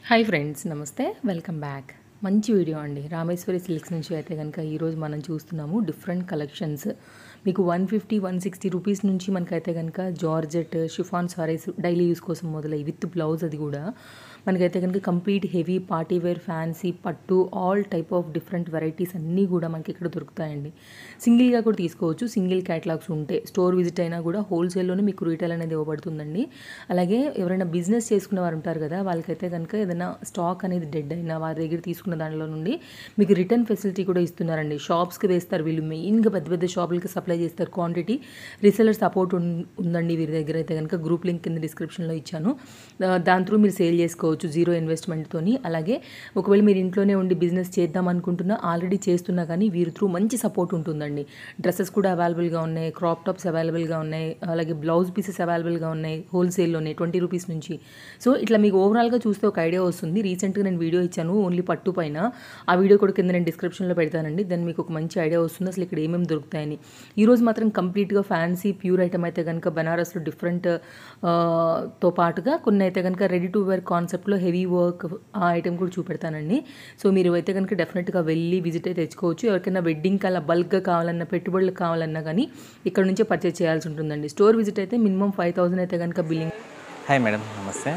hi friends namaste welcome back మంచి video అండి Rameshwari silks నుంచి అయితే కనుక ఈరోజు మనం చూస్తున్నాము డిఫరెంట్ కలెక్షన్స్ మీకు one fifty one sixty rupees నుంచి మనకైతే కనుక georgette chiffon saris daily use కోసం మొదలై విత్ బ్లౌజ్ అది కూడా మనకైతే కనుక complete heavy party wear fancy పట్టు all type of different varieties అన్నీ కూడా మనకి ఇక్కడ దొరుకుతాయండి సింగిల్గా కూడా తీసుకోవచ్చు సింగిల్ క్యాటలాగ్స్ ఉంటే స్టోర్ విజిట్ అయినా కూడా హోల్సేల్లోనే మీకు రీటైల్ అనేది ఇవ్వబడుతుందండి అలాగే ఎవరైనా బిజినెస్ చేసుకునే వారు ఉంటారు కదా వాళ్ళకైతే కనుక ఏదైనా స్టాక్ అనేది డెడ్ అయినా వారి దగ్గర తీసుకున్న దానిలో నుండి మీకు రిటర్న్ ఫెసిలిటీ కూడా ఇస్తున్నారండి షాప్స్కి వేస్తారు వీళ్ళు మెయిన్గా పెద్ద పెద్ద షాపులకి సప్లై చేస్తారు క్వాంటిటీ రీసెలర్ సపోర్ట్ ఉందండి వీరి దగ్గర అయితే కనుక గ్రూప్ లింక్ కింద డిస్క్రిప్షన్లో ఇచ్చాను దా- దాని త్రూ మీరు సేల్ చేసుకోవచ్చు జీరో ఇన్వెస్ట్మెంట్తోని అలాగే ఒకవేళ మీరు ఇంట్లోనే ఉండి బిజినెస్ చేద్దాం అనుకుంటున్నా ఆల్రెడీ చేస్తున్నా కానీ వీరి త్రూ మంచి సపోర్ట్ ఉంటుందండి డ్రెస్సెస్ కూడా అవైలబుల్గా ఉన్నాయి క్రాప్ టాప్స్ అవైలబుల్గా ఉన్నాయి అలాగే బ్లౌజ్ పీసెస్ అవైలబుల్గా ఉన్నాయి హోల్సేల్లోనే ట్వంటీ రూపీస్ నుంచి సో ఇట్లా మీకు ఓవరాల్గా చూస్తే ఒక ఐడియా వస్తుంది రీసెంట్గా నేను వీడియో ఇచ్చాను ఓన్లీ పట్టు పైన ఆ వీడియో కూడా కింద నేను డిస్క్రిప్షన్లో పెడతానండి దాన్ని మీకు ఒక మంచి ఐడియా వస్తుంది అసలు ఇక్కడ ఏమేమి దొరుకుతాయని ఈరోజు మాత్రం కంప్లీట్గా ఫ్యాన్సీ ప్యూర్ ఐటమ్ అయితే కనుక బనారస్లో డిఫరెంట్ తో పాటుగా కొన్ని అయితే కనుక రెడీ టు వేర్ కాన్సెప్ట్లో హెవీ వర్క్ ఆ ఐటమ్ కూడా చూపెడతానండి సో మీరు అయితే కనుక డెఫినెట్గా వెళ్ళి విజిట్ అయితే తెచ్చుకోవచ్చు ఎవరికైనా వెడ్డింగ్కి అలా బల్క్గా కావాలన్నా పెట్టుబడులకు కావాలన్నా కానీ ఇక్కడ నుంచే పర్చేస్ చేయాల్సి ఉంటుందండి స్టోర్ విజిట్ అయితే మినిమం ఫైవ్ థౌసండ్ అయితే కనుక బిల్లింగ్ హాయ్ మేడం నమస్తే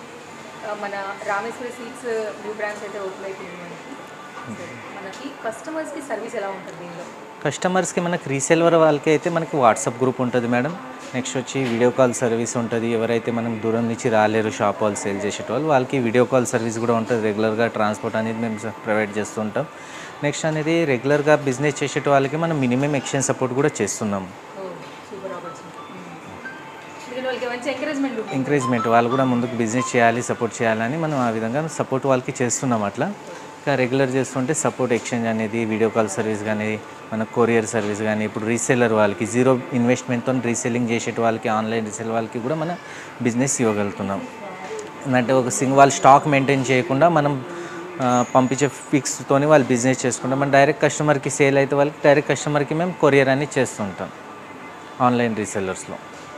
మన రామేశ్వరి సీట్స్ న్యూ బ్రాంచ్ అయితే ఓపెన్ అయిపోయింది మనకి మనకి కస్టమర్స్కి సర్వీస్ ఎలా ఉంటుంది దీనిలో కస్టమర్స్కి మనకి రీసెల్వర్ వాళ్ళకి అయితే మనకి వాట్సాప్ గ్రూప్ ఉంటుంది మేడం నెక్స్ట్ వచ్చి వీడియో కాల్ సర్వీస్ ఉంటుంది ఎవరైతే మనం దూరం నుంచి రాలేరు షాప్ వాళ్ళు సేల్ చేసేటోళ్ళు వాళ్ళకి వీడియో కాల్ సర్వీస్ కూడా ఉంటుంది రెగ్యులర్గా ట్రాన్స్పోర్ట్ అనేది మేము ప్రొవైడ్ చేస్తుంటాం నెక్స్ట్ అనేది రెగ్యులర్గా బిజినెస్ చేసేట వాళ్ళకి మనం మినిమం ఎక్స్చేంజ్ సపోర్ట్ కూడా చేస్తున్నాం సూపర్ ఆపర్చునిటీ ఎందుకంటే వాళ్ళకి మంచి ఎంకరేజ్మెంట్ ఉంటుంది ఎంకరేజ్మెంట్ వాళ్ళు కూడా ముందుకు బిజినెస్ చేయాలి సపోర్ట్ చేయాలని మనం ఆ విధంగా సపోర్ట్ వాళ్ళకి చేస్తున్నాం అట్లా ఇంకా రెగ్యులర్ చేస్తుంటే సపోర్ట్ ఎక్స్చేంజ్ అనేది వీడియో కాల్ సర్వీస్ కానీ మన కొరియర్ సర్వీస్ కానీ ఇప్పుడు రీసెల్లర్ వాళ్ళకి జీరో ఇన్వెస్ట్మెంట్తో రీసెల్లింగ్ చేసేట వాళ్ళకి ఆన్లైన్ రీసెల్ వాళ్ళకి కూడా మనం బిజినెస్ ఇవ్వగలుగుతున్నాం అంటే ఒక సింగ్ వాళ్ళు స్టాక్ మెయింటైన్ చేయకుండా మనం ఆ, పంపించే ఫిక్స్తోని వాళ్ళు బిజినెస్ చేసుకుంటాం మన డైరెక్ట్ కస్టమర్కి సేల్ అయితే వాళ్ళకి డైరెక్ట్ కస్టమర్కి మేము కొరియర్ అనేది చేస్తుంటాం ఆన్లైన్ రీసెల్లర్స్లో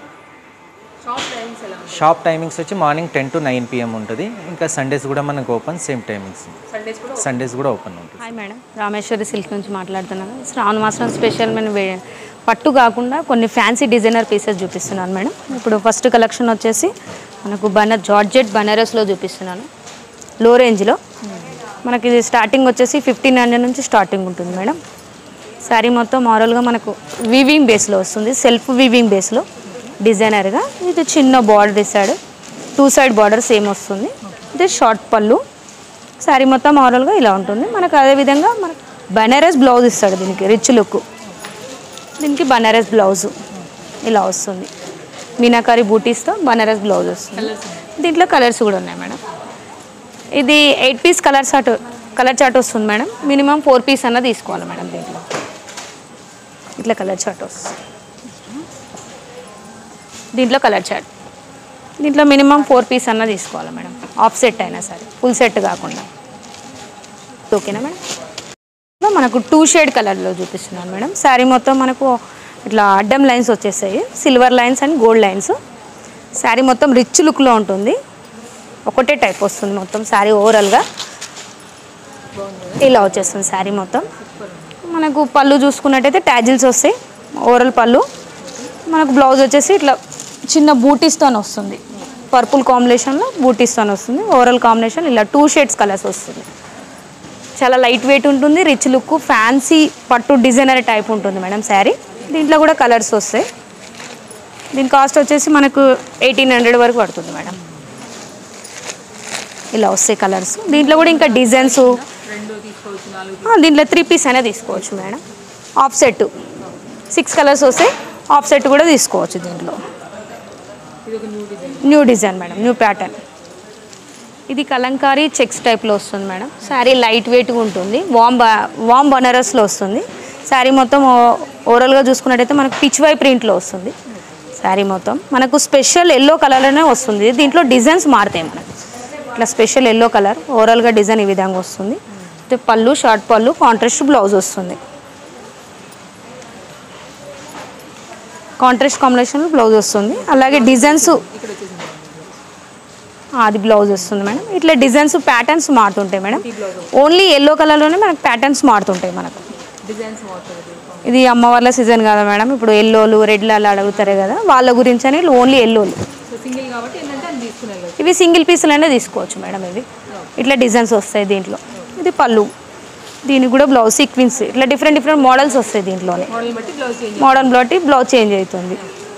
షాప్ టైమింగ్స్ ఎలా ఉంటుంది షాప్ టైమింగ్స్ వచ్చి morning ten to nine PM ఉంటుంది ఇంకా సండేస్ కూడా మనకు ఓపెన్ సేమ్ టైమింగ్స్ సండేస్ కూడా సండేస్ కూడా ఓపెన్ ఉంటుంది హాయ్ మేడం రామేశ్వరి సిల్క్ నుంచి మాట్లాడుతున్నాను శ్రావణ మాసం స్పెషల్ నేను వే- పట్టు కాకుండా కొన్ని ఫ్యాన్సీ డిజైనర్ పీసెస్ చూపిస్తున్నాను మేడం ఇప్పుడు ఫస్ట్ కలెక్షన్ వచ్చేసి మనకు బనర్ జార్జెట్ బనారస్లో చూపిస్తున్నాను లో రేంజ్లో మనకి ఇది స్టార్టింగ్ వచ్చేసి ఫిఫ్టీన్ హండ్రెడ్ నుంచి స్టార్టింగ్ ఉంటుంది మేడం శారీ మొత్తం మామూలుగా మనకు వీవింగ్ బేస్లో వస్తుంది సెల్ఫ్ వీవింగ్ బేస్లో డిజైనర్గా ఇది చిన్న బార్డర్ ఇస్తాడు టూ సైడ్ బార్డర్ సేమ్ వస్తుంది ఇది షార్ట్ పళ్ళు శారీ మొత్తం మామూలుగా ఇలా ఉంటుంది మనకు అదేవిధంగా మనకు బనారస్ బ్లౌజ్ ఇస్తాడు దీనికి రిచ్ లుక్ దీనికి బనారస్ బ్లౌజ్ ఇలా వస్తుంది మీనాకారి బూటీస్తో బనారస్ బ్లౌజ్ వస్తుంది దీంట్లో కలర్స్ కూడా ఉన్నాయి మేడం ఇది eight piece colour chart colour chart వస్తుంది మేడం మినిమం ఫోర్ పీస్ అన్న తీసుకోవాలి మేడం దీంట్లో ఇట్లా కలర్ చార్ట్ వస్తుంది దీంట్లో కలర్ చార్ట్ దీంట్లో మినిమం ఫోర్ పీస్ అన్న తీసుకోవాలి మేడం ఆఫ్ సెట్ అయినా సరే ఫుల్ సెట్ కాకుండా ఓకేనా మేడం సో మనకు టూ షేడ్ కలర్లో చూపిస్తున్నాను మేడం శారీ మొత్తం మనకు ఇట్లా అడ్డం లైన్స్ వచ్చేసాయి silver lines and gold lines sari మొత్తం రిచ్ లుక్లో ఉంటుంది ఒకటే టైప్ వస్తుంది మొత్తం శారీ ఓవరాల్గా ఇలా వచ్చేస్తుంది శారీ మొత్తం మనకు పళ్ళు చూసుకున్నట్టయితే ట్యాజిల్స్ వస్తాయి ఓవరాల్ పళ్ళు మనకు బ్లౌజ్ వచ్చేసి ఇట్లా చిన్న బూటీస్తో వస్తుంది పర్పుల్ కాంబినేషన్లో బూటీస్తో వస్తుంది ఓవరాల్ కాంబినేషన్ ఇలా టూ షేడ్స్ కలర్స్ వస్తుంది చాలా లైట్ వెయిట్ ఉంటుంది రిచ్ లుక్ ఫ్యాన్సీ పట్టు డిజైనర్ టైప్ ఉంటుంది మేడం శారీ దీంట్లో కూడా కలర్స్ వస్తాయి దీని కాస్ట్ వచ్చేసి మనకు ఎయిటీన్ హండ్రెడ్ వరకు పడుతుంది మేడం ఇలా వస్తాయి కలర్స్ దీంట్లో కూడా ఇంకా డిజైన్స్ రెండు తీసుకోవచ్చు నాలుగు దీంట్లో త్రీ పీస్ అయినా తీసుకోవచ్చు madam half set six colours వస్తాయి ఆఫ్ సెట్ కూడా తీసుకోవచ్చు దీంట్లో ఇది ఒక new design new design madam new pattern ఇది కలంకారీ చెక్స్ టైప్లో వస్తుంది మేడం శారీ లైట్ వెయిట్గా ఉంటుంది వామ్ బ వామ్ బనారస్లో వస్తుంది శారీ మొత్తం ఓ- ఓవరాల్గా చూసుకున్నట్టయితే మనకు పిచ్ వై ప్రింట్లో వస్తుంది శారీ మొత్తం మనకు స్పెషల్ ఎల్లో కలర్లోనే వస్తుంది దీంట్లో డిజైన్స్ మారుతాయి మనకు ఇట్లా స్పెషల్ ఎల్లో కలర్ ఓవరాల్గా డిజైన్ ఈ విధంగా వస్తుంది అయితే పళ్ళు షార్ట్ పళ్ళు కాంట్రాస్ట్ బ్లౌజ్ వస్తుంది కాంట్రాస్ట్ కాంబినేషన్లో బ్లౌజ్ వస్తుంది అలాగే డిజైన్స్ ఇక్కడ వచ్చేసింది అది బ్లౌజ్ వస్తుంది మేడం ఇట్లా డిజైన్స్ ప్యాటర్న్స్ మారుతుంటాయి మేడం ఓన్లీ ఎల్లో కలర్లోనే మనకు ప్యాటర్న్స్ మారుతుంటాయి మనకు డిజైన్స్ వాడుతుంది ఇది అమ్మవార్ల సీజన్ కదా మేడం ఇప్పుడు ఎల్లోలు రెడ్లు అలా అడుగుతారు కదా వాళ్ళ గురించి అని ఓన్లీ ఎల్లోలు సో సింగిల్ కాబట్టి ఏంటంటే అది తీసుకుని వెళ్ళచ్చు ఇవి సింగిల్ పీసులనే తీసుకోవచ్చు మేడం ఇవి ఇట్లా డిజైన్స్ వస్తాయి దీంట్లో ఇది పళ్ళు దీనికి కూడా బ్లౌజ్ సీక్వెన్స్ ఇట్లా డిఫరెంట్ డిఫరెంట్ మోడల్స్ వస్తాయి దీంట్లోనే మోడల్ బట్టి బ్లౌజ్ చేంజ్ మోడర్న్ బట్టి బ్లౌజ్ చేంజ్ అవుతుంది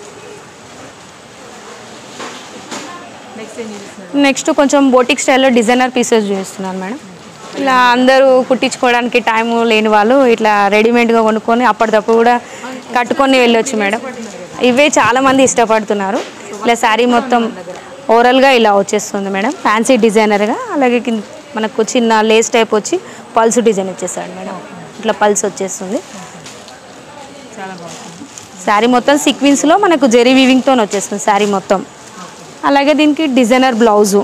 నెక్స్ట్ ఏం చేస్తున్నారు నెక్స్ట్ కొంచెం బోటిక్ స్టైల్లో డిజైనర్ పీసెస్ చూపిస్తున్నాను మేడం ఇలా అందరూ కుట్టించుకోవడానికి టైం లేని వాళ్ళు ఇట్లా రెడీమేడ్గా కొనుక్కొని అప్పటికప్పుడు కూడా కట్టుకొని వెళ్ళొచ్చు మేడం ఇవే చాలామంది ఇష్టపడుతున్నారు ఇలా శారీ మొత్తం ఓవరాల్గా ఇలా వచ్చేస్తుంది మేడం ఫ్యాన్సీ డిజైనర్గా అలాగే కింద మనకు చిన్న లేస్ టైప్ వచ్చి పల్స్ డిజైన్ వచ్చేసాడు మేడం ఇట్లా పల్స్ వచ్చేస్తుంది చాలా బాగుంటుంది శారీ మొత్తం సీక్వెన్స్లో మనకు జెరీ వీవింగ్తో వచ్చేస్తుంది శారీ మొత్తం అలాగే దీనికి డిజైనర్ బ్లౌజు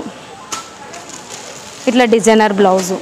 ఇట్లా డిజైనర్ బ్లౌజు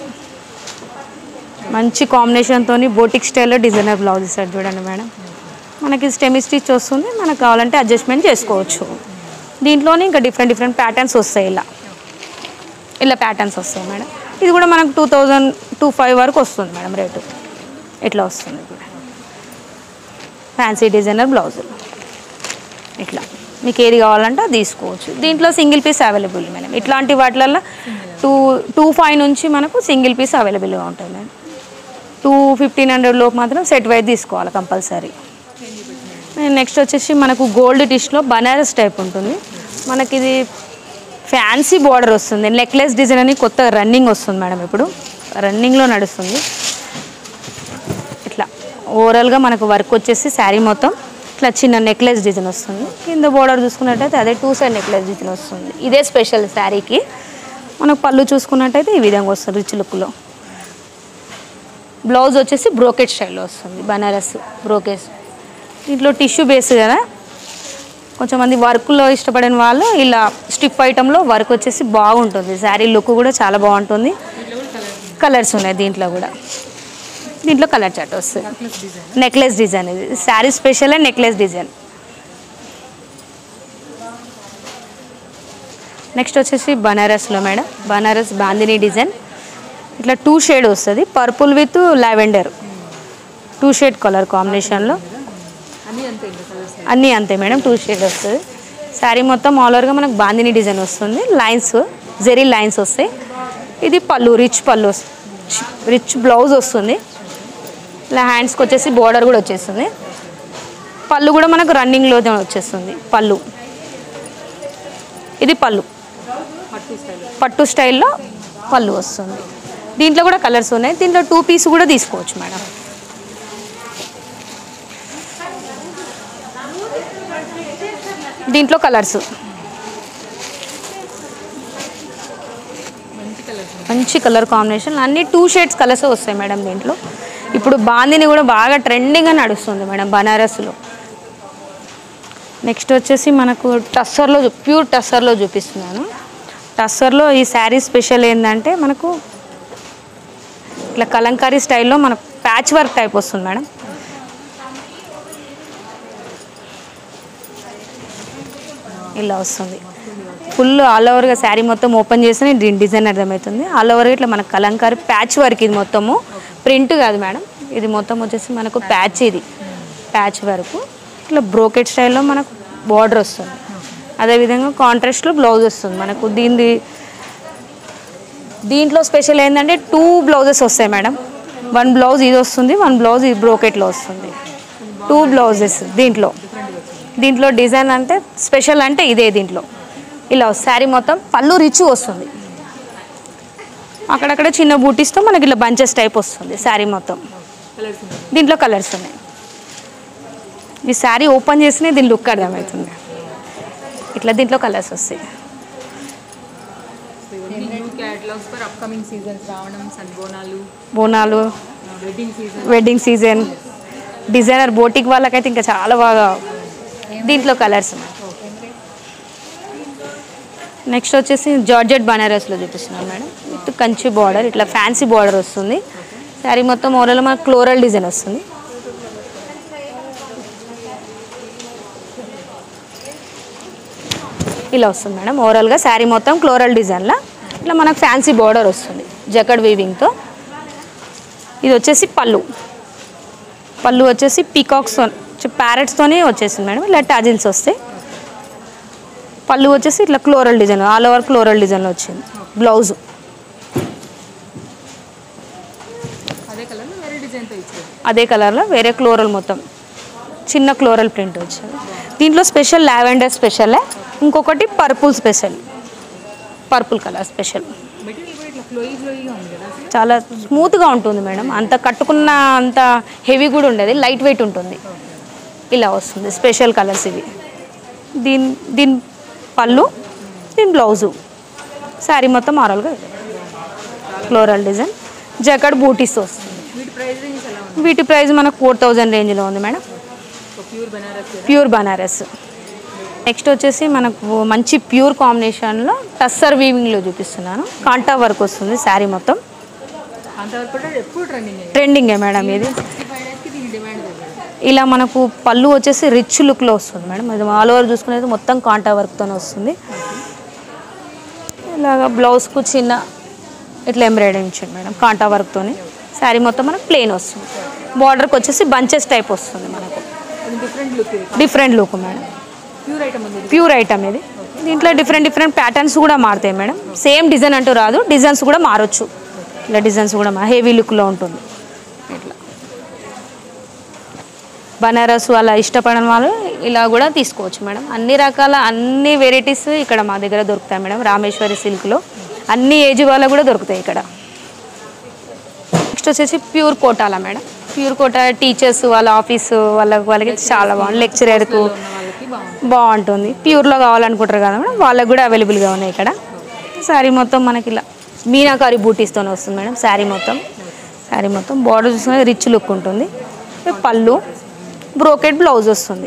మంచి కాంబినేషన్తో బోటిక్ స్టైల్లో డిజైనర్ బ్లౌజ్ ఇస్తాడు చూడండి మేడం మనకి స్టెమి స్టిచ్ వస్తుంది మనకు కావాలంటే అడ్జస్ట్మెంట్ చేసుకోవచ్చు దీంట్లోనే ఇంకా డిఫరెంట్ డిఫరెంట్ ప్యాటర్న్స్ వస్తాయి ఇలా ఇలా ప్యాటర్న్స్ వస్తాయి మేడం ఇది కూడా మనకు టూ థౌజండ్ టూ ఫైవ్ వరకు వస్తుంది మేడం రేటు ఇట్లా వస్తుంది కూడా ఫ్యాన్సీ డిజైనర్ బ్లౌజులు ఇట్లా మీకు ఏది కావాలంటే అది తీసుకోవచ్చు దీంట్లో సింగిల్ పీస్ అవైలబుల్ మేడం ఇట్లాంటి వాటిలల్లో టూ టూ ఫైవ్ నుంచి మనకు సింగిల్ పీస్ అవైలబుల్గా ఉంటుంది మేడం టూ ఫిఫ్టీన్ హండ్రెడ్ లోపు మాత్రం సెట్ వైజ్ తీసుకోవాలి కంపల్సరీ నెక్స్ట్ వచ్చేసి మనకు గోల్డ్ డిష్లో బనారస్ టైప్ ఉంటుంది మనకి ఇది ఫ్యాన్సీ బార్డర్ వస్తుంది నెక్లెస్ డిజైన్ అని కొత్త రన్నింగ్ వస్తుంది మేడం ఇప్పుడు రన్నింగ్లో నడుస్తుంది ఇట్లా ఓవరాల్గా మనకు వర్క్ వచ్చేసి శారీ మొత్తం ఇట్లా చిన్న నెక్లెస్ డిజైన్ వస్తుంది కింద బోర్డర్ చూసుకున్నట్టయితే అదే టూ సైడ్ నెక్లెస్ డిజైన్ వస్తుంది ఇదే స్పెషల్ శారీకి మనకు పళ్ళు చూసుకున్నట్టయితే ఈ విధంగా వస్తుంది రిచ్ లుక్లో బ్లౌజ్ వచ్చేసి బ్రోకెట్ స్టైల్లో వస్తుంది బనారస్ బ్రోకెస్ దీంట్లో టిష్యూ బేస్ కదా కొంచెం మంది వర్క్లో ఇష్టపడిన వాళ్ళు ఇలా స్టిఫ్ ఐటెంలో వర్క్ వచ్చేసి బాగుంటుంది శారీ లుక్ కూడా చాలా బాగుంటుంది కలర్స్ ఉన్నాయి దీంట్లో కూడా దీంట్లో కలర్ చాట్ వస్తుంది నెక్లెస్ డిజైన్ ఇది sari special and necklace design next వచ్చేసి బనారస్లో మేడం బనారస్ బాందిని డిజైన్ ఇట్లా టూ షేడ్ వస్తుంది purple with lavender two shade colour కాంబినేషన్లో అన్నీ అంతే ఇంకా కలర్స్ అన్నీ అంతే మేడం టూ షేడ్ వస్తుంది శారీ మొత్తం ఆల్ ఓవర్గా మనకు బాందిని డిజైన్ వస్తుంది లైన్స్ జెరీ లైన్స్ వస్తాయి ఇది పళ్ళు రిచ్ పళ్ళు రిచ్ బ్లౌజ్ వస్తుంది ఇలా హ్యాండ్స్కి వచ్చేసి బోర్డర్ కూడా వచ్చేస్తుంది పళ్ళు కూడా మనకు రన్నింగ్లో వచ్చేస్తుంది పళ్ళు ఇది పళ్ళు పట్టు స్టైల్ పట్టు స్టైల్లో పళ్ళు వస్తుంది దీంట్లో కూడా కలర్స్ ఉన్నాయి దీంట్లో టూ పీస్ కూడా తీసుకోవచ్చు మేడం దీంట్లో కలర్స్ మంచి కలర్స్ మంచి కలర్ కాంబినేషన్ అన్ని టూ షేడ్స్ కలర్స్ వస్తాయి మేడం దీంట్లో ఇప్పుడు బాందిని కూడా బాగా ట్రెండింగ్గా నడుస్తుంది మేడం బనారస్లో నెక్స్ట్ వచ్చేసి మనకు టస్సర్లో చూ- ప్యూర్ టస్సర్లో చూపిస్తున్నాను టస్సర్లో ఈ శారీ స్పెషల్ ఏంటంటే మనకు ఇట్లా కలంకారీ స్టైల్లో మన ప్యాచ్ వర్క్ టైప్ వస్తుంది మేడం ఇలా వస్తుంది ఫుల్ ఆల్ ఓవర్గా శారీ మొత్తం ఓపెన్ చేస్తే దీని డిజైన్ అర్థమవుతుంది ఆల్ ఓవర్గా ఇట్లా మనకు కలంకారీ ప్యాచ్ వర్క్ ఇది మొత్తము ప్రింట్ కాదు మేడం ఇది మొత్తం వచ్చేసి మనకు ప్యాచ్ ఇది ప్యాచ్ వరకు ఇట్లా బ్రోకెట్ స్టైల్లో మనకు బార్డర్ వస్తుంది అదేవిధంగా కాంట్రాస్ట్లో బ్లౌజ్ వస్తుంది మనకు దీనిది దీంట్లో స్పెషల్ ఏంటంటే టూ బ్లౌజెస్ వస్తాయి మేడం వన్ బ్లౌజ్ ఇది వస్తుంది వన్ బ్లౌజ్ ఇది బ్రోకెట్లో వస్తుంది టూ బ్లౌజెస్ దీంట్లో దీంట్లో డిజైన్ అంటే స్పెషల్ అంటే ఇదే దీంట్లో ఇలా శారీ మొత్తం పళ్ళు రిచ్ వస్తుంది అక్కడక్కడ చిన్న బూటీస్తో మనకి ఇలా బంచెస్ టైప్ వస్తుంది శారీ మొత్తం కలర్స్ ఉన్నాయి దీంట్లో కలర్స్ ఉన్నాయి ఈ శారీ ఓపెన్ చేసినే దీని లుక్ అర్థమవుతుంది ఇట్లా దీంట్లో కలర్స్ వస్తాయి సో ఇవన్నీ new catalogues for upcoming seasons రావడం సన్బోనాలు Bonalu wedding season wedding season designer boutique వాళ్ళకైతే ఇంకా చాలా బాగా దీంట్లో కలర్స్ నెక్స్ట్ వచ్చేసి జార్జెట్ బనారస్లో చూపిస్తున్నాను మేడం విత్ కంచి బార్డర్ ఇట్లా ఫ్యాన్సీ బార్డర్ వస్తుంది శారీ మొత్తం ఓవరాల్ మనకు ఫ్లోరల్ డిజైన్ వస్తుంది ఇలా వస్తుంది మేడం ఓవరాల్గా శారీ మొత్తం క్లోరల్ డిజైన్లో ఇట్లా మనకు ఫ్యాన్సీ బార్డర్ వస్తుంది జకడ్ వీవింగ్తో ఇది వచ్చేసి పళ్ళు పళ్ళు వచ్చేసి పీకాక్స్ ప్యారెట్స్తోనే వచ్చేసింది మేడం ఇలా టాజిల్స్ వస్తాయి పళ్ళు వచ్చేసి ఇట్లా floral design all over floral డిజైన్లో వచ్చింది బ్లౌజ్ అదే కలర్లో వేరే డిజైన్తో ఇచ్చారు అదే కలర్లో వేరే క్లోరల్ మొత్తం చిన్న క్లోరల్ ప్రింట్ వచ్చింది దీంట్లో స్పెషల్ లావెండర్ స్పెషల్ ఇంకొకటి purple special purple colour special material కూడా ఇట్లా ఫ్లోయి ఫ్లోయిగా ఉంది కదా అసలు చాలా స్మూత్గా ఉంటుంది మేడం అంత కట్టుకున్న అంత హెవీ కూడా ఉండేది లైట్ వెయిట్ ఉంటుంది ఇలా వస్తుంది స్పెషల్ కలర్స్ ఇవి దీని దీని పళ్ళు దీని బ్లౌజు శారీ మొత్తం ఆరల్గా ఫ్లోరల్ డిజైన్ జకడ్ బూటీస్ వస్తుంది వీటి ప్రైస్ రేంజ్ ఎలా ఉంది వీటి ప్రైస్ మనకు ఫోర్ థౌజండ్ రేంజ్లో ఉంది madam pure Banaras pure Banaras next వచ్చేసి మనకు మంచి ప్యూర్ కాంబినేషన్లో టస్సర్ వీవింగ్లో చూపిస్తున్నాను కాంటా వర్క్ వస్తుంది శారీ మొత్తం అంతవరకు కూడా ఎప్పుడు ట్రెండింగ్ ట్రెండింగే మేడం ఇది సిక్స్టీ ఫైవ్ డేస్కి దీని డిమాండ్ దగ్గర ఇలా మనకు పళ్ళు వచ్చేసి రిచ్ లుక్లో వస్తుంది మేడం ఇది ఆల్ ఓవర్ చూసుకునేది మొత్తం కాంటా వర్క్తోనే వస్తుంది ఇలాగ బ్లౌజ్కు చిన్న ఇట్లా ఎంబ్రాయిడరీ ఇచ్చింది మేడం కాంటా వర్క్తోని శారీ మొత్తం మనకు ప్లెయిన్ వస్తుంది బార్డర్కి వచ్చేసి బంచెస్ టైప్ వస్తుంది మనకు అది different look different look madam pure item ఉంది ప్యూర్ ఐటమ్ ఇది దీంట్లో డిఫరెంట్ డిఫరెంట్ ప్యాటర్న్స్ కూడా మారుతాయి మేడం సేమ్ డిజైన్ అంటూ రాదు డిజైన్స్ కూడా మారొచ్చు ఇలా డిజైన్స్ కూడా హెవీ లుక్లో ఉంటుంది ఇట్లా బనారస్ అలా ఇష్టపడని వాళ్ళు ఇలా కూడా తీసుకోవచ్చు మేడం అన్ని రకాల అన్ని వెరైటీస్ ఇక్కడ మా దగ్గర దొరుకుతాయి మేడం రామేశ్వరి సిల్క్లో అన్ని ఏజ్ వాళ్ళకు కూడా దొరుకుతాయి ఇక్కడ నెక్స్ట్ వచ్చేసి ప్యూర్ కోటాల మేడం ప్యూర్ కోటా టీచర్స్ వాళ్ళ ఆఫీస్ వాళ్ళ వాళ్ళకి చాలా బాగుంది లెక్చరర్కు వాళ్ళకి బాగుంది బాగుంటుంది ప్యూర్లో కావాలనుకుంటారు కదా మేడం వాళ్ళకి కూడా అవైలబుల్గా ఉన్నాయి ఇక్కడ శారీ మొత్తం మనకి ఇలా మీనాకారి బూటీస్తోనే వస్తుంది మేడం శారీ మొత్తం శారీ మొత్తం బార్డర్ చూసుకునే రిచ్ లుక్ ఉంటుంది ఇది పళ్ళు బ్రోకెట్ బ్లౌజ్ వస్తుంది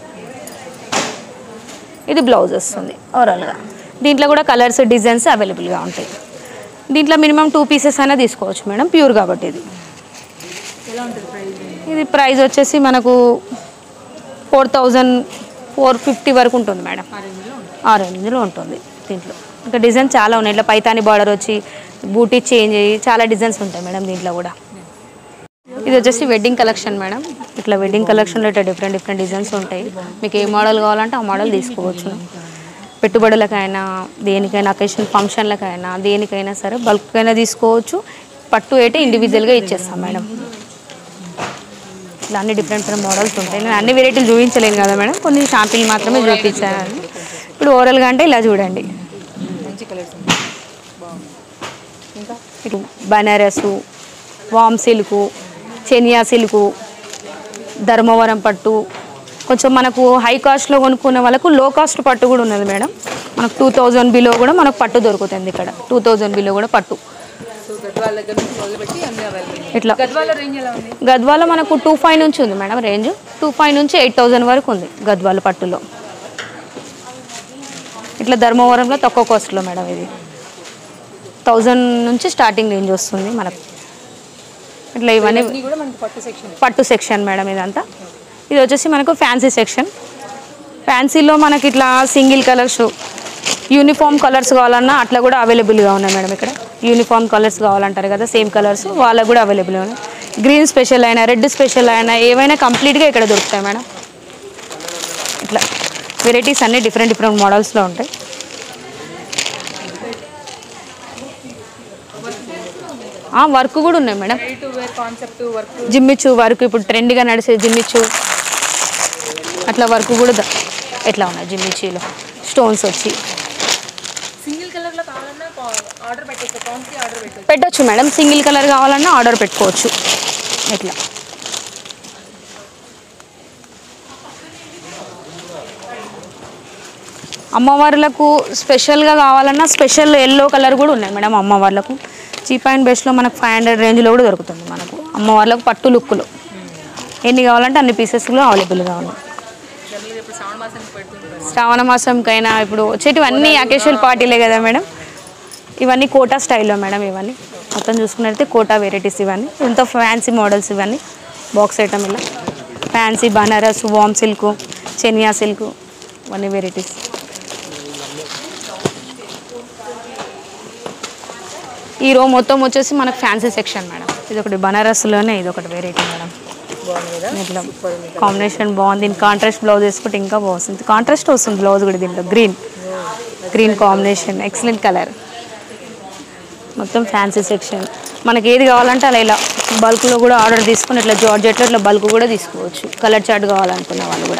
ఇది బ్లౌజ్ వస్తుంది ఓవరాల్గా దీంట్లో కూడా కలర్స్ డిజైన్స్ అవైలబుల్గా ఉంటాయి దీంట్లో మినిమం టూ పీసెస్ అయినా తీసుకోవచ్చు మేడం ప్యూర్ కాబట్టి ఇది ఎలా ఉంటుంది ప్రైస్ ఇది ప్రైస్ వచ్చేసి మనకు ఫోర్ థౌజండ్ ఫోర్ ఫిఫ్టీ వరకు ఉంటుంది మేడం ఆ రేంజ్లో ఉంటుంది ఆ రేంజ్లో ఉంటుంది దీంట్లో ఇంకా డిజైన్ చాలా ఉన్నాయి ఇట్లా పైతాని బార్డర్ వచ్చి బూటీ చేంజ్ అయ్యి చాలా డిజైన్స్ ఉంటాయి మేడం దీంట్లో కూడా ఇది వచ్చేసి వెడ్డింగ్ కలెక్షన్ మేడం ఇట్లా వెడ్డింగ్ కలెక్షన్లో ఇట్లా డిఫరెంట్ డిఫరెంట్ డిజైన్స్ ఉంటాయి మీకు ఏ మోడల్ కావాలంటే ఆ మోడల్ తీసుకోవచ్చు పెట్టుబడులకైనా దేనికైనా అకేషన్ ఫంక్షన్లకైనా దేనికైనా సరే బల్క్ అయినా తీసుకోవచ్చు పట్టు అయితే ఇండివిజువల్గా ఇచ్చేస్తాం మేడం ఇట్లా అన్ని డిఫరెంట్ డిఫరెంట్ మోడల్స్ ఉంటాయి నేను అన్ని వెరైటీలు చూపించలేను కదా మేడం కొన్ని షాంపిల్ మాత్రమే చూపించాను ఇప్పుడు ఓవరాల్గా అంటే ఇలా చూడండి మంచి కలర్స్ ఉంది బాగుంది ఇంకా ఇటు బనారసు వామ్ సిల్కు చెనియా సిల్కు ధర్మవరం పట్టు కొంచెం మనకు హై కాస్ట్లో కొనుక్కునే వాళ్ళకు లో కాస్ట్ పట్టు కూడా ఉన్నది మేడం మనకు టూ థౌజండ్ బిలో కూడా మనకు పట్టు దొరుకుతుంది ఇక్కడ టూ థౌజండ్ బిలో కూడా పట్టు సో గద్వాల దగ్గర నుంచి మొదలుపెట్టి అన్ని అవైలబుల్ ఇట్లా గద్వాల రేంజ్ ఎలా ఉంది గద్వాల మనకు టూ ఫైవ్ నుంచి ఉంది మేడం రేంజ్ టూ ఫైవ్ నుంచి ఎయిట్ థౌజండ్ వరకు ఉంది గద్వాల పట్టులో ఇట్లా ధర్మవరంలో తక్కువ కాస్ట్లో మేడం ఇది థౌజండ్ నుంచి స్టార్టింగ్ రేంజ్ వస్తుంది మనకు ఇట్లా ఇవన్నీ ఇది కూడా మనకి పట్టు సెక్షన్ పట్టు సెక్షన్ మేడం ఇదంతా ఇది వచ్చేసి మనకు ఫ్యాన్సీ సెక్షన్ ఫ్యాన్సీలో మనకి ఇట్లా సింగిల్ కలర్స్ యూనిఫామ్ కలర్స్ కావాలన్నా అట్లా కూడా అవైలబుల్గా ఉన్నాయి మేడం ఇక్కడ యూనిఫామ్ కలర్స్ కావాలంటారు కదా సేమ్ కలర్స్ వాళ్ళకు కూడా అవైలబుల్గా ఉన్నాయి గ్రీన్ స్పెషల్ అయినా రెడ్ స్పెషల్ అయినా ఏవైనా కంప్లీట్గా ఇక్కడ దొరుకుతాయి మేడం ఇట్లా వెరైటీస్ అన్నీ డిఫరెంట్ డిఫరెంట్ మోడల్స్లో ఉంటాయి వర్క్ కూడా ఉన్నాయి madam ready to wear concept work జిమ్మిచ్చు వర్క్ ఇప్పుడు ట్రెండ్గా నడిచే జిమ్మిచ్చు అట్లా వర్క్ కూడా ద- ఎట్లా ఉన్నాయి జిమ్మిచ్చీలో స్టోన్స్ వచ్చి సింగిల్ కలర్ లో కావాలన్నా ఆర్డర్ పెట్టచ్చు అకౌంట్ కి ఆర్డర్ పెట్టచ్చు పెట్టొచ్చు మేడం సింగిల్ కలర్ కావాలన్నా ఆర్డర్ పెట్టుకోవచ్చు ఇట్లా అమ్మవార్లకు స్పెషల్గా కావాలన్నా స్పెషల్ ఎల్లో కలర్ కూడా ఉన్నాయి మేడం అమ్మవార్లకు చీప్ అండ్ బెస్ట్లో మనకు ఫైవ్ హండ్రెడ్ రేంజ్లో కూడా దొరుకుతుంది మనకు అమ్మవార్లకు పట్టు లుక్కులు ఎన్ని కావాలంటే అన్ని పీసెస్లో అవైలబుల్గా ఉన్నాయి జనరల్గా ఇప్పుడు శ్రావణ మాసానికి పెడుతుంటారు శ్రావణ మాసంకైనా ఇప్పుడు వచ్చేటివి అన్ని అకేషనల్ పార్టీలే కదా మేడం ఇవన్నీ కోటా స్టైల్లో మేడం ఇవన్నీ మొత్తం చూసుకున్నట్లయితే కోటా వెరైటీస్ ఇవన్నీ ఎంతో ఫ్యాన్సీ మోడల్స్ ఇవన్నీ బాక్స్ ఐటమ్ ఇలా ఫ్యాన్సీ బనారస్ వామ్ సిల్క్ చెనియా సిల్క్ ఇవన్నీ వెరైటీస్ ఈ రో మొత్తం వచ్చేసి మనకు ఫ్యాన్సీ సెక్షన్ మేడం ఇది ఒకటి బనారస్లోనే ఇది ఒకటి వెరైటీ మేడం బాగుంది కదా ఇట్లా కాంబినేషన్ బాగుంది దీని కాంట్రాస్ట్ బ్లౌజ్ వేసుకుంటే ఇంకా బాగుంది కాంట్రాస్ట్ వస్తుంది బ్లౌజ్ కూడా దీంట్లో green green combination excellent colour మొత్తం ఫ్యాన్సీ సెక్షన్ మనకి ఏది కావాలంటే అలా ఇలా బల్క్లో కూడా ఆర్డర్ తీసుకుని ఇట్లా జార్జెట్లో ఇట్లా బల్క్ కూడా తీసుకోవచ్చు కలర్ చార్ట్ కావాలనుకున్న వాళ్ళు కూడా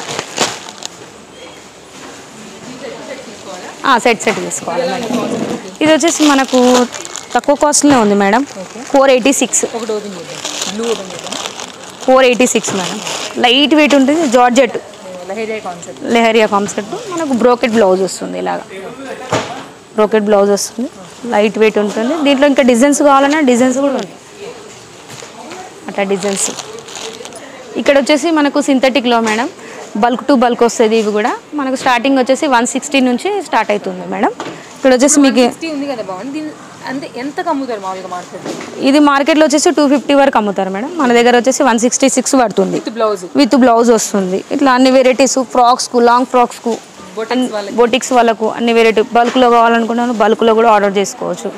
సెట్ సెట్ తీసుకోవాలి మేడం ఇది వచ్చేసి మనకు తక్కువ కాస్ట్లోనే ఉంది మేడం ఫోర్ ఎయిటీ సిక్స్ ఒకటి ఓపెన్ చేద్దాం బ్లూ ఓపెన్ చేద్దాం four eighty six madam lightweight ఉంటుంది georgette lehariya concept lehariya concept మనకు బ్రోకెట్ బ్లౌజ్ వస్తుంది ఇలాగా బ్రోకెట్ బ్లౌజ్ వస్తుంది లైట్ వెయిట్ ఉంటుంది దీంట్లో ఇంకా డిజైన్స్ కావాలన్నా డిజైన్స్ కూడా ఉన్నాయి అట్లా డిజైన్స్ ఇక్కడ వచ్చేసి మనకు సింథటిక్లో మేడం బల్క్ టు బల్క్ వస్తుంది ఇవి కూడా మనకు స్టార్టింగ్ వచ్చేసి వన్ సిక్స్టీ నుంచి స్టార్ట్ అవుతుంది మేడం ఇక్కడ వచ్చేసి మీకు సిక్స్టీ ఉంది కదా బాగుంది దీని అంటే ఎంత అమ్ముతారు మామూలుగా మార్కెట్ ఇది మార్కెట్లో వచ్చేసి టూ ఫిఫ్టీ వరకు అమ్ముతారు మేడం మన దగ్గర వచ్చేసి వన్ సిక్స్టీ సిక్స్ పడుతుంది విత్ బ్లౌజ్ విత్ బ్లౌజ్ వస్తుంది ఇట్లా అన్ని వెరైటీస్ ఫ్రాక్స్కు లాంగ్ ఫ్రాక్స్కు బొటిక్స్ వాళ్ళకి బొటిక్స్ వాళ్ళకు అన్ని వెరైటీ బల్క్లో కావాలనుకున్నాను బల్క్లో కూడా ఆర్డర్ చేసుకోవచ్చు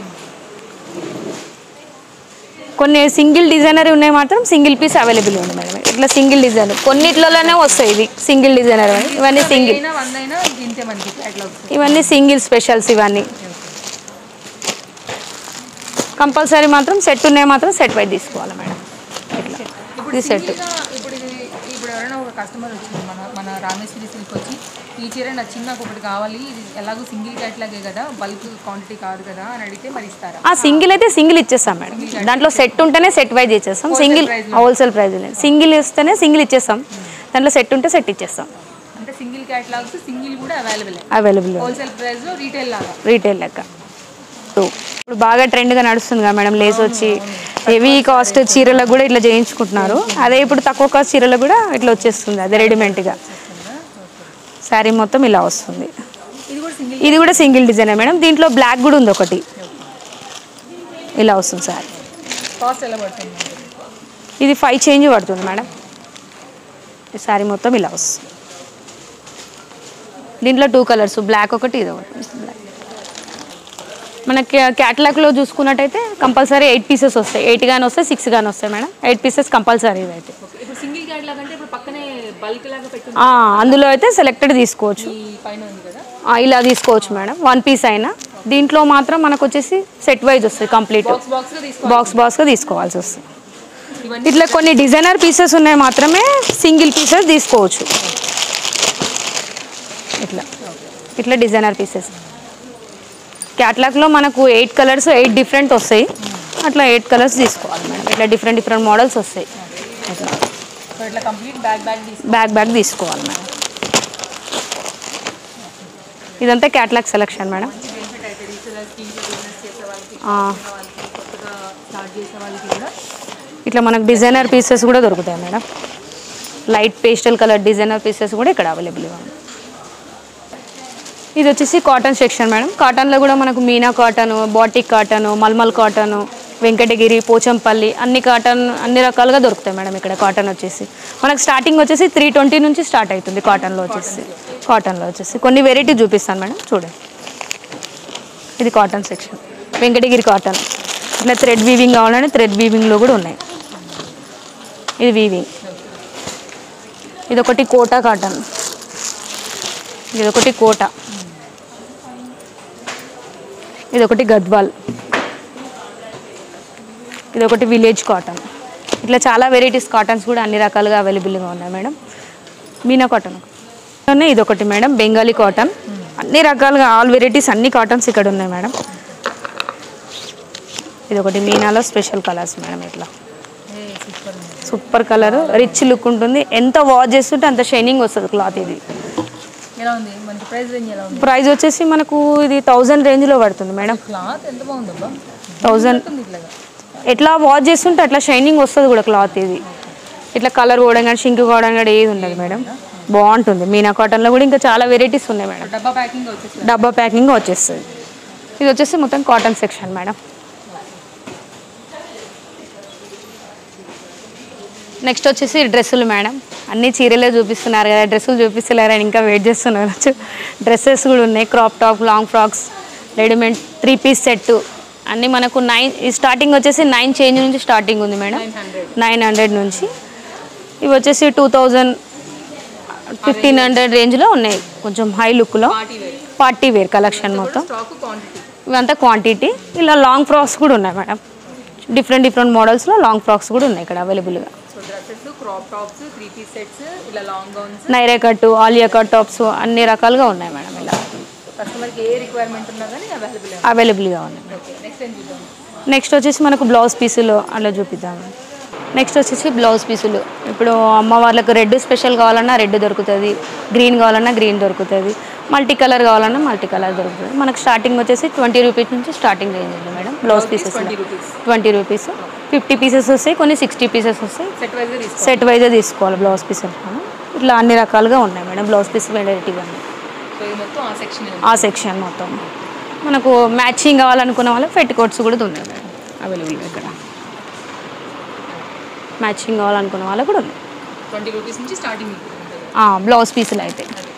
కొన్ని సింగిల్ డిజైనర్ ఉన్నాయి మాత్రం సింగిల్ పీస్ అవైలబుల్ ఉంది మేడం ఇట్లా సింగిల్ డిజైన్ కొన్నిట్లలోనే వస్తాయి ఇది సింగిల్ డిజైనర్ అని ఇవన్నీ సింగిల్ అయినా వంద అయినా దీంతే మనకి క్యాటలాగ్స్ ఇవన్నీ సింగిల్ స్పెషల్స్ ఇవన్నీ కంపల్సరీ మాత్రం సెట్ ఉన్నాయి మాత్రం సెట్ వైజ్ తీసుకోవాలి మేడం ఇట్లా ఇప్పుడు ఇది సెట్ సింగిల్గా ఇప్పుడు ఇది ఇప్పుడు ఎవరైనా ఒక కస్టమర్ వచ్చింది మన మన రామేశ్వరి సిల్క్ వచ్చి ఈ చీర నచ్చింది నాకు ఒకటి కావాలి ఇది ఎలాగో సింగిల్ క్యాట్లాగే కదా బల్క్ క్వాంటిటీ కాదు కదా అని అడిగితే మరి ఇస్తారా ఆ సింగిల్ అయితే సింగిల్ ఇచ్చేస్తాం మేడం దాంట్లో సెట్ ఉంటేనే సెట్ వైజ్ ఇచ్చేస్తాం సింగిల్ హోల్సేల్ ప్రైస్ సింగిల్ ఇస్తేనే సింగిల్ ఇచ్చేస్తాం దాంట్లో సెట్ ఉంటే సెట్ ఇచ్చేస్తాం అంటే సింగిల్ క్యాట్లాగ్స్ సింగిల్ కూడా available available wholesale price retail లాగా రీటైల్ లెక్క ఇప్పుడు బాగా ట్రెండ్గా నడుస్తుంది కదా మేడం లేస్ వచ్చి హెవీ కాస్ట్ చీరలకు కూడా ఇట్లా చేయించుకుంటున్నారు అదే ఇప్పుడు తక్కువ కాస్ట్ చీరలకు కూడా ఇట్లా వచ్చేస్తుంది అదే రెడీమేడ్గా శారీ మొత్తం ఇలా వస్తుంది ఇది కూడా సింగిల్ ఇది కూడా సింగిల్ డిజైన్ మేడం దీంట్లో బ్లాక్ కూడా ఉంది ఒకటి ఇలా వస్తుంది సారీ కాస్ట్ ఎలా పడుతుంది ఇది ఫైవ్ చేంజ్ పడుతుంది మేడం ఈ శారీ మొత్తం ఇలా వస్తుంది దీంట్లో టూ కలర్స్ బ్లాక్ ఒకటి ఇది ఒకటి బ్లాక్ మనకి క్యాటలాగ్లో చూసుకున్నట్టయితే కంపల్సరీ ఎయిట్ పీసెస్ వస్తాయి ఎయిట్ కానీ వస్తాయి సిక్స్ కానీ వస్తాయి మేడం ఎయిట్ పీసెస్ కంపల్సరీ ఇదైతే ఇప్పుడు సింగిల్ క్యాట్లాగ్ అంటే ఇప్పుడు పక్కనే బల్క్ లాగా పెట్టి ఆ, అందులో అయితే సెలెక్టెడ్ తీసుకోవచ్చు ఈ పైన ఉంది కదా ఆ, ఇలా తీసుకోవచ్చు మేడం వన్ పీస్ అయినా దీంట్లో మాత్రం మనకు వచ్చేసి సెట్ వైజ్ వస్తుంది కంప్లీట్ బాక్స్ బాక్స్ గా తీసుకో బాక్స్ బాక్స్గా తీసుకోవాల్సి వస్తుంది ఇవన్నీ ఇట్లా కొన్ని డిజైనర్ పీసెస్ ఉన్నాయి మాత్రమే సింగిల్ పీసెస్ తీసుకోవచ్చు ఇట్లా ఇట్లా డిజైనర్ పీసెస్ క్యాట్లాగ్లో మనకు ఎయిట్ కలర్స్ ఎయిట్ డిఫరెంట్ వస్తాయి అట్లా ఎయిట్ కలర్స్ తీసుకోవాలి మేడం ఇట్లా డిఫరెంట్ డిఫరెంట్ మోడల్స్ వస్తాయి ఇట్లా సో ఇట్లా కంప్లీట్ బ్యాగ్ బ్యాగ్ తీసుకో బ్యాగ్ బ్యాగ్ తీసుకోవాలి మేడం ఇదంతా క్యాట్లాగ్ సెలెక్షన్ మేడం బెనిఫిట్ అయితే రీసెలర్స్కి ఇంట్లో బిజినెస్ చేసే వాళ్ళకి ఆ, వాళ్ళకి కొత్తగా స్టార్ట్ చేసే వాళ్ళకి కూడా ఇట్లా మనకు డిజైనర్ పీసెస్ కూడా దొరుకుతాయి madam light pastel colour designer pieces కూడా ఇక్కడ అవైలబుల్గా ఉంది ఇది వచ్చేసి కాటన్ సెక్షన్ మేడం కాటన్లో కూడా మనకు Meena cotton batik cotton mulmul cotton Venkatagiri Pochampally అన్ని కాటన్ అన్ని రకాలుగా దొరుకుతాయి మేడం ఇక్కడ కాటన్ వచ్చేసి మనకు స్టార్టింగ్ వచ్చేసి త్రీ ట్వంటీ నుంచి స్టార్ట్ అవుతుంది కాటన్లో వచ్చేసి కాటన్లో వచ్చేసి కొన్ని వెరైటీ చూపిస్తాను మేడం చూడండి ఇది కాటన్ సెక్షన్ వెంకటగిరి కాటన్ ఇట్లా థ్రెడ్ వీవింగ్ కావాలంటే థ్రెడ్ వీవింగ్లో కూడా ఉన్నాయి ఇది వీవింగ్ ఇది ఒకటి కోటా కాటన్ ఇది ఒకటి కోట ఇది ఒకటి గద్వాల్ ఇది ఒకటి విలేజ్ కాటన్ ఇట్లా చాలా వెరైటీస్ కాటన్స్ కూడా అన్ని రకాలుగా అవైలబుల్గా ఉన్నాయి మేడం మీనా కాటన్ ఉన్నాయి ఇది ఒకటి మేడం బెంగాలీ కాటన్ అన్ని రకాలుగా ఆల్ వెరైటీస్ అన్ని కాటన్స్ ఇక్కడ ఉన్నాయి మేడం ఇది ఒకటి మీనాలో స్పెషల్ కలర్స్ మేడం ఇట్లా super super colour rich look ఉంటుంది ఎంత వాష్ చేస్తుంటే అంత షైనింగ్ వస్తుంది క్లాత్ ఇది ఎలా ఉంది మనకి ప్రైస్ రేంజ్ ఎలా ఉంది ప్రైస్ వచ్చేసి మనకు ఇది థౌజండ్ రేంజ్లో పడుతుంది మేడం క్లాత్ ఎంత బాగుందబ్బా థౌజండ్ ఉంటుంది ఇట్లాగా ఎట్లా వాష్ చేస్తుంటే అట్లా షైనింగ్ వస్తుంది కూడా క్లాత్ ఇది ఇట్లా కలర్ పోవడం కానీ షింక్ పోవడం కానీ ఏది ఉండదు మేడం బాగుంటుంది మీనా కాటన్లో కూడా ఇంకా చాలా వెరైటీస్ ఉన్నాయి మేడం డబ్బా ప్యాకింగ్ వచ్చేసి డబ్బా ప్యాకింగ్ వచ్చేస్తుంది ఇది వచ్చేసి మొత్తం కాటన్ సెక్షన్ మేడం నెక్స్ట్ వచ్చేసి డ్రెస్సులు మేడం అన్ని చీరలే చూపిస్తున్నారు కదా డ్రెస్సులు చూపిస్తున్నారు అని ఇంకా వెయిట్ చేస్తున్నారు డ్రెస్సెస్ కూడా ఉన్నాయి crop top long frocks readymade three piece set అన్నీ మనకు నైన్ ఈ స్టార్టింగ్ వచ్చేసి నైన్ చేంజ్ నుంచి స్టార్టింగ్ ఉంది మేడం నైన్ హండ్రెడ్ నుంచి ఇవి వచ్చేసి టూ థౌజండ్ ఫిఫ్టీన్ హండ్రెడ్ రేంజ్లో ఉన్నాయి కొంచెం హై లుక్లో పార్టీ వేర్ కలెక్షన్ మొత్తం స్టాక్ క్వాంటిటీ ఇవంతా క్వాంటిటీ ఇలా లాంగ్ ఫ్రాక్స్ కూడా ఉన్నాయి మేడం డిఫరెంట్ డిఫరెంట్ మోడల్స్లో లాంగ్ ఫ్రాక్స్ కూడా ఉన్నాయి ఇక్కడ అవైలబుల్గా so dresses crop tops three piece sets ఇలా long gowns Naira cut Alia cut tops అన్ని రకాలుగా ఉన్నాయి మేడం ఇలా కస్టమర్కి ఏ రిక్వైర్మెంట్ ఉన్నా కానీ అవైలబుల్ అవైలబుల్గా ఉన్నాయి ఓకే నెక్స్ట్ ఏం చూద్దాం నెక్స్ట్ వచ్చేసి మనకు బ్లౌజ్ పీసులు అలా చూపిద్దాం నెక్స్ట్ వచ్చేసి బ్లౌజ్ పీసులు ఇప్పుడు అమ్మ వాళ్ళకు రెడ్ స్పెషల్ కావాలన్నా రెడ్ దొరుకుతుంది గ్రీన్ కావాలన్నా గ్రీన్ దొరుకుతుంది మల్టీ కలర్ కావాలన్నా మల్టీ కలర్ దొరుకుతుంది మనకు స్టార్టింగ్ వచ్చేసి ట్వంటీ రూపీస్ నుంచి స్టార్టింగ్ రేంజ్ ఉంది madam blouse pieces twenty rupees fifty pieces వస్తాయి కొన్ని సిక్స్టీ పీసెస్ వస్తాయి సెట్ వైజ్ తీసుకో సెట్ వైజే తీసుకోవాలి బ్లౌజ్ పీసెస్ మనం ఇట్లా అన్ని రకాలుగా ఉన్నాయి మేడం బ్లౌజ్ పీస్ వెరైటీగా ఉన్నాయి సో ఇది మొత్తం ఆ సెక్షన్ ఆ సెక్షన్ మొత్తం మనకు మ్యాచింగ్ కావాలనుకున్న వాళ్ళకి పెట్టి కోట్స్ కూడా ఉన్నాయి మేడం అవైలబుల్ ఇక్కడ మ్యాచింగ్ కావాలనుకున్న వాళ్ళకి కూడా ఉన్నాయి ట్వంటీ రూపీస్ నుంచి స్టార్టింగ్ బ్లౌజ్ పీసులు అయితే